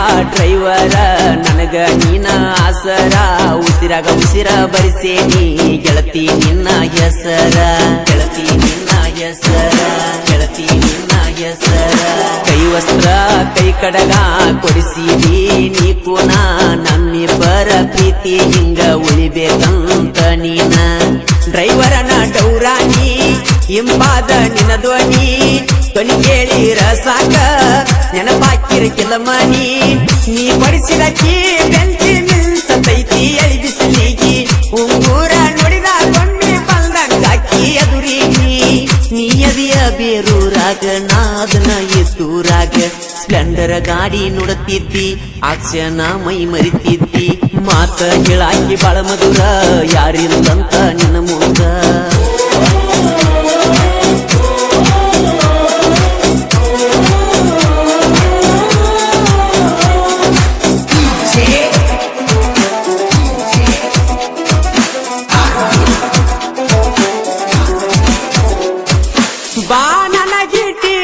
driver ನನಗ ನೀನ ಆಸರ ಉಸಿರಾಗ ಉಸಿರ ಬರಿಸೇನಿ ಗೆಳತಿ ನಿನ್ನ ಹೆಸರ ಗೆಳತಿ ನಿನ್ನ ಹೆಸರ ಗೆಳತಿ ನಿನ್ನ ಹೆಸರ ಕೈ ವಸ್ತ್ರ ಕೈ ಕಡಗ ಕೊಡಿಸಿದಿ ನೀ ಕೂನ ನಮ್ಮಿಬ್ಬರ ಪ್ರೀತಿ ಹಿಂಗ ಉಳಿಬೇಕಂತ ನೀನ ಡ್ರೈವರನ ಡೌರಾಣಿ ಇಂಪಾದ ನಿನ್ನ ಧ್ವನಿ ಧ್ವನಿ ಕೇಳಿರ ಸಾಕ ನೆನಪಾಕಿರ ಕೆಲ ಮನಿ ನೀ ಬಡಿಸಿದ ಕೀ ಬೆಂಕಿ ಮಿಲ್ಸತೈತಿ ಎಳಿ ಬಿಸಿಲಿಗಿ ಉಂಗೂರ ನೋಡಿದ ಗೊಂಡಿ ಬಂದಂಗಾಕಿ ಎದುರಿಗಿ ನೀ ಎದಿಯ ಬೇರೂರಾಗ ನಾದನ ಎತ್ತೂರಾಗ ಸ್ಪ್ಲೆಂಡರ್ ಗಾಡಿ ನುಡತಿದ್ದಿ ಆಕ್ಷನ ಮೈ ಮರಿತಿದ್ದಿ ಮಾತ ಹೇಳಾಕಿ ಬಾಳ ಮಧುರ ಯಾರಿಲ್ಲಂತ ನಿನ್ನ ಮುಂದ ಬಾ ನನಗಿಟಿ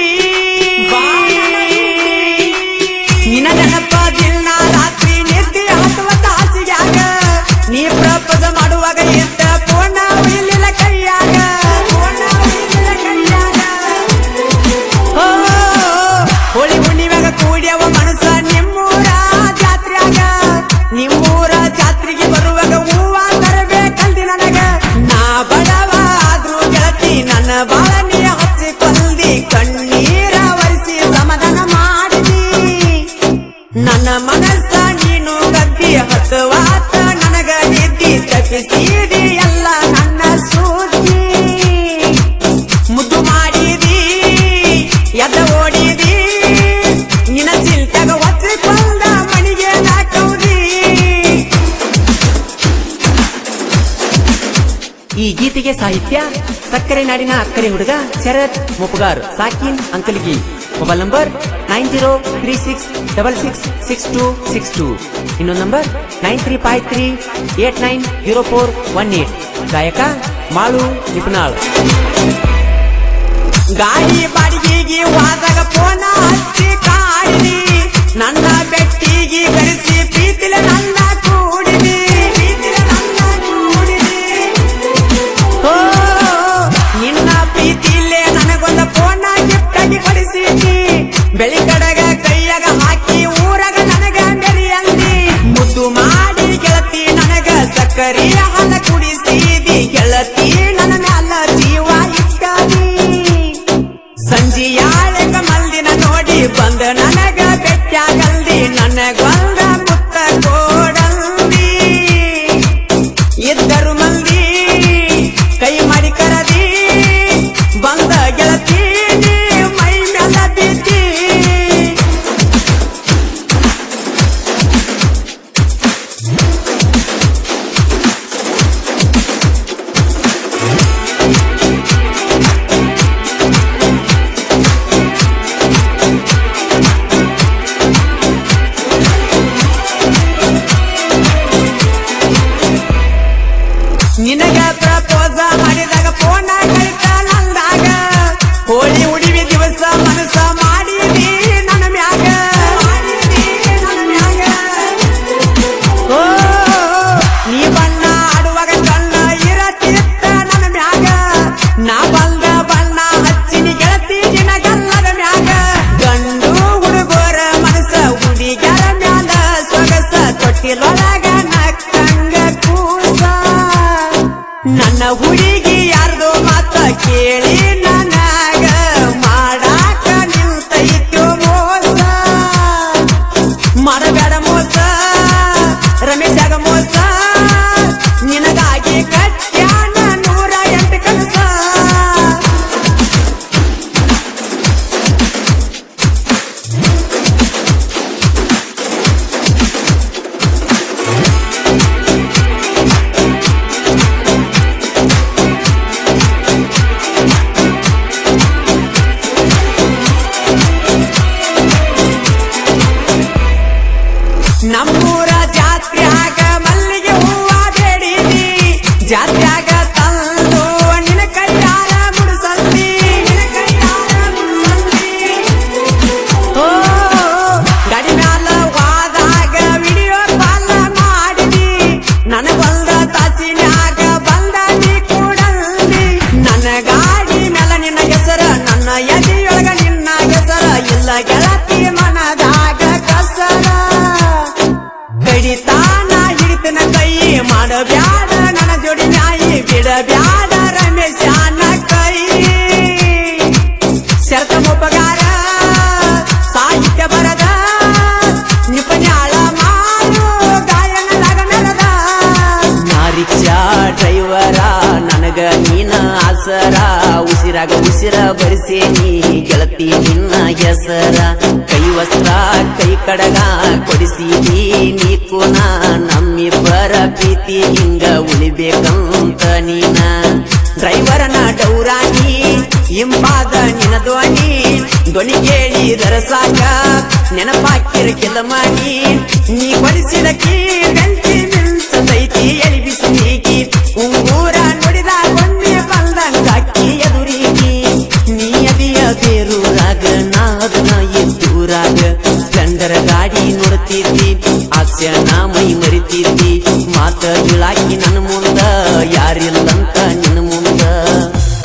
ನಿನ ನೆನಪ ದಿನ ರಾತ್ರಿ ನಿದ್ದೆ ಹತ್ತುವ ತಾಸಿಗ್ಯಾಗ ನೀ ಪ್ರಪೋಸ ಮಾಡುವಾಗ ಎದ್ದ ಪೋಣ ಇಲ್ಲಿಲ್ಲ ಕೈಯಾಗ ಪೋಣ ಉಯ್ಲಿಲ್ಲ ಕೈಯಾಗ ಓ, ಹೋಳಿ ಹುಣ್ಣಿಮ್ಯಾಗ ಕೂಡ್ಯವ ಮನಸ್ಸ ನಿಮ್ಮೂರ ಜಾತ್ರ್ಯಾಗ ನಿಮ್ಮೂರ ಜಾತ್ರೆಗೆ ಬರುವಾಗ ಹೂವ ತರಬೇಕಲ್ದಿ ನನಗ ನಾ ಬಡವ ಆದ್ರೂ ಗೆಳತಿ ನನ್ನ ಬಾಳ ನೀ ಹಚ್ಚಿ ಕೊಲ್ದಿ ಕಣ್ಣೀರ ಒರೆಸಿ ಸಮಾಧಾನ ಮಾಡಿದಿ ನನ್ನ ಮನಸ್ಸ ನೀನು ಗದ್ದಿ ಹತ್ತವಾತ ನನಗ ನಿದ್ದಿ ತಪ್ಪಿಸಿದಿ ಎಲ್ಲ ನನ್ನ ಸುದ್ದಿ ಮುದ್ದು ಮಾಡಿದಿ ಎದ್ದ ಓಡಿದಿ ನಿನ್ನ ಚಿಲ್ತಾಗ ಒಚ್ಚಿಕೊಂಡ ಮಣಿಗೆ ನಾಕೌದಿ ಈ ಗೀತೆಗೆ ಸಾಹಿತ್ಯ ಸಕ್ಕರೆ ನಾಡಿನ ಅಕ್ಕರೆ ಹುಡುಗ ಶರತ್ ಮುಪಗಾರ್ ಸಾಕಿನ್ Ankaligi mobile number nine zero three six double six six two six two ಇನ್ನೊಂದು number nine three five three eight nine zero four one eight ಗಾಯಕ ಮಾಳು ನಿಪುಣಾಳ್ ಗಾಡಿ ಬಾಡಿಗೆಗೆ ಹೋದಾಗ ಫೋನ ಹಚ್ಚಿ ಕಾಡಿದಿ ನನ್ನ ಬೆಟ್ಟಿಗೆ ಕರೆಸಿ ಪ್ರೀತಿಲ ನನ್ನ ಕೂಡಿದಿ ಪ್ರೀತಿಲ ನನ್ನ ಕೂಡಿದಿ ಓ ನಿನ್ನ ಪ್ರೀತಿಲೇ ನನಗೊಂದ ಫೋನ ಗಿಫ್ಟ್ ಆಗಿ ಕೊಡಿಸಿದಿ ಬೆಳಿಕಡಗ ಕೈಯಾಗ ಹಾಕಿ ಊರಾಗ ನನಗ ಮೆರಿಯಂದಿ ಮುದ್ದು ಮಾಡಿ ಗೆಳತಿ ನನಗ ಸಕ್ಕರೆಯ ಹಾಲ ಕುಡಿಸಿದಿ ಗೆಳತಿ ನನ್ನ ಮ್ಯಾಲ ಜೀವ ಇಟ್ಟಾದಿ ಸಂಜಿಯಾಳಗ ಮಲ್ದಿನ ನೋಡಿ ಬಂದ ನನಗ ಬೆಟ್ಟಾಗಲ್ದಿ ನನಗೊಂದ ಮುತ್ತ ಕೋಡಲ್ದಿ ಇದ್ದರು ಮಂದಿ ಕೈ ಮಾಡಿ ಕರದಿ ಬಂದ ಗೆಳತಿ ನೀ ಮೈ ಮ್ಯಾಲ ಬಿದ್ದಿ ಬ್ಯಾಡ ನನ್ನ ಜೋಡಿ ನಾಯಿ ಬಿಡ ಬ್ಯಾಡ ರಮೇಶ ಕೈ ಶರತ ಮೊಪ್ಪಗಾರ ಸಾಹಿತ್ಯ ಬರದ ನಿಪುಣ್ಯಾಳ ಮಾಡು ಗಾಯನದಾಗ ನರದ ನಾ ರಿಕ್ಷಾ ಡ್ರೈವರ ನನಗ ನೀನ ಆಸರ ಉಸಿರಾಗ ಉಸಿರ ಬರಿಸೇನಿ ಗೆಳತಿ ನಿನ್ನ ಹೆಸರ ಕೈ ವಸ್ತ್ರ ಕೈ ಕಡಗ ಕೊಡಿಸಿದಿ ನೀ ಕುನ ನಮ್ಮಿಬ್ಬರ ಪ್ರೀತಿ ಹಿಂಗ ಉಳಿಬೇಕಂತ ನೀನ ಡ್ರೈವರನ ಡೌರಾಣಿ ಇಂಪಾದ ನಿನ ಧ್ವನಿ ಧ್ವನಿ ಕೇಳಿದರ ಸಾಕ ನೆನಪಾಕಿರ ಮಾಡಿ ನೀ ಕೊಡಿಸಿದ ಕೀ ಗಂಟಿ ಮಿಂಚತೈತಿ ಎಳಿ ಬಿಸಿಲಿಗಿ ಉಂಗೂರ ನುಡಿದ ಒಮ್ಮೆ ಬಂದಂಗಾಕಿ ಎದುರಿಗೆ ನೀ ಅದಿಯ ಬೇರೂರಾಗ ನಾ ಅದನ್ನ ಎದ್ದೂರಾಗ ಸ್ಪ್ಲೆಂಡರ್ ಗಾಡಿ ನೋಡ್ತಿದ್ದಿ ಆಕ್ಷಣ ಮೈ ಮರಿತಿದ್ದಿ ಮಾತ ಇಳಾಕಿ ನನ್ನ ಮುಂದ ಯಾರಿಲ್ಲಂತ ನಿನ್ನ ಮುಂದ